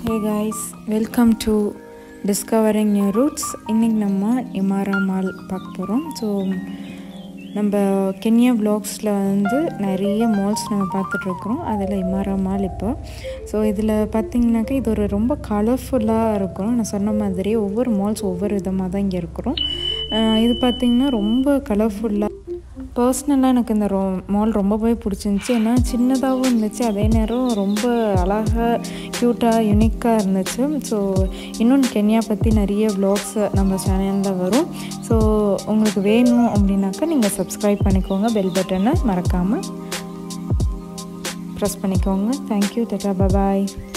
hey guys welcome to discovering new routes இன்றைக்கி நம்ம இமாரா mall பார்க்க போகிறோம் ஸோ நம்ம கென்யா வ்ளாக்ஸில் வந்து நிறைய மால்ஸ் நம்ம பார்த்துட்ருக்குறோம் அதில் இமாரா மால் இப்போ ஸோ இதில் பார்த்திங்கனாக்கா இது ஒரு ரொம்ப கலர்ஃபுல்லாக இருக்கும் நான் சொன்ன மாதிரி ஒவ்வொரு மால்ஸ் ஒவ்வொரு விதமாக தான் இங்கே இருக்கிறோம் அஹ் இது பார்த்திங்கன்னா ரொம்ப கலர்ஃபுல்லாக பர்சனலாக எனக்கு இந்த ரோ மால் ரொம்பவே பிடிச்சிருந்துச்சி ஏன்னா சின்னதாகவும் இருந்துச்சு அதே நேரம் ரொம்ப அழகாக க்யூட்டாக யுனிக்காக இருந்துச்சு ஸோ இன்னும் கென்யா பற்றி நிறைய வ்ளாக்ஸ் நம்ம சேனலில் வரும் ஸோ உங்களுக்கு வேணும் அப்படின்னாக்கா நீங்கள் சப்ஸ்கிரைப் பண்ணிக்கோங்க பெல் பட்டனை மறக்காமல் ப்ரெஸ் பண்ணிக்கோங்க தேங்க்யூ டட்டா பபாய்